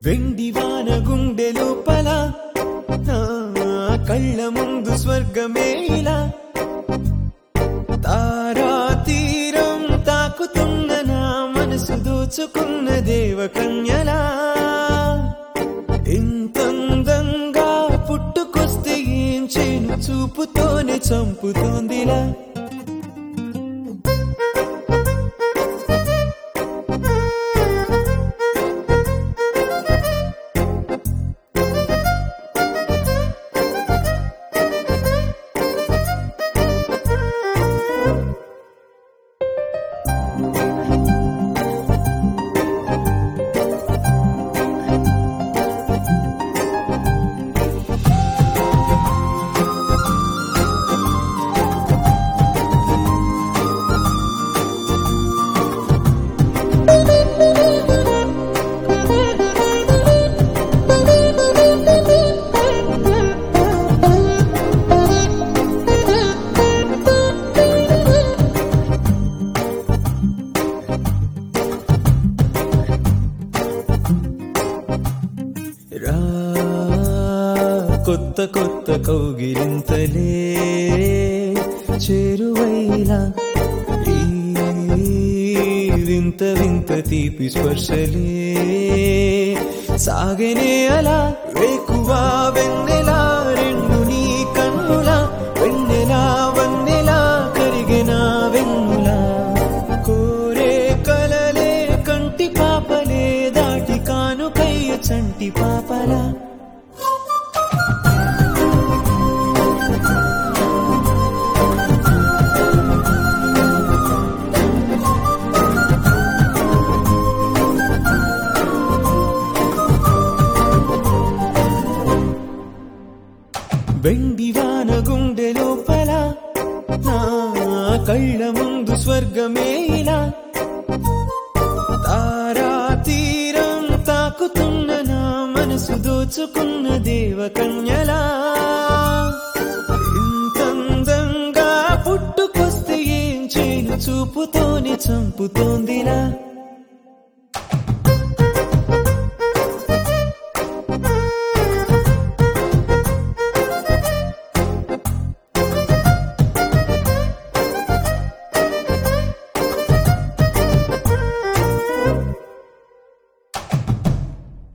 వెండి వాన గుండె లోపల నా కళ్ళ ముందు స్వర్గమే ఇలా తారా తీరం తాకుతున్న నా మనసు దోచుకున్న దేవకన్యలా ఇంతందంగా పుట్టుకొస్తే ఏం చేను చూపుతోనే చంపుతోందిలా రా కొత్త కొత్త కౌగిలింతలే చేరువైలా ఈ వింత వింత తీపి స్పర్శలే సాగనే అలా వేకువా వెన్నెలా రెండు నీ కన్నులా వెన్నెలా వన్నెలా కరిగిన వెన్నులా కోరే కలలే కంటి పాపలే దాటి కానుకయ్య చంటి పాపలా వెండి వాన గుండె లోపల నా కళ్ళ ముందు స్వర్గమే ఇలా తారా తీరం తాకుతున్న నా మనసు దోచుకున్న దేవకన్యలా ఇంతందంగా పుట్టుకొస్తే ఏం చేయను చూపుతోనే చంపుతోందిలా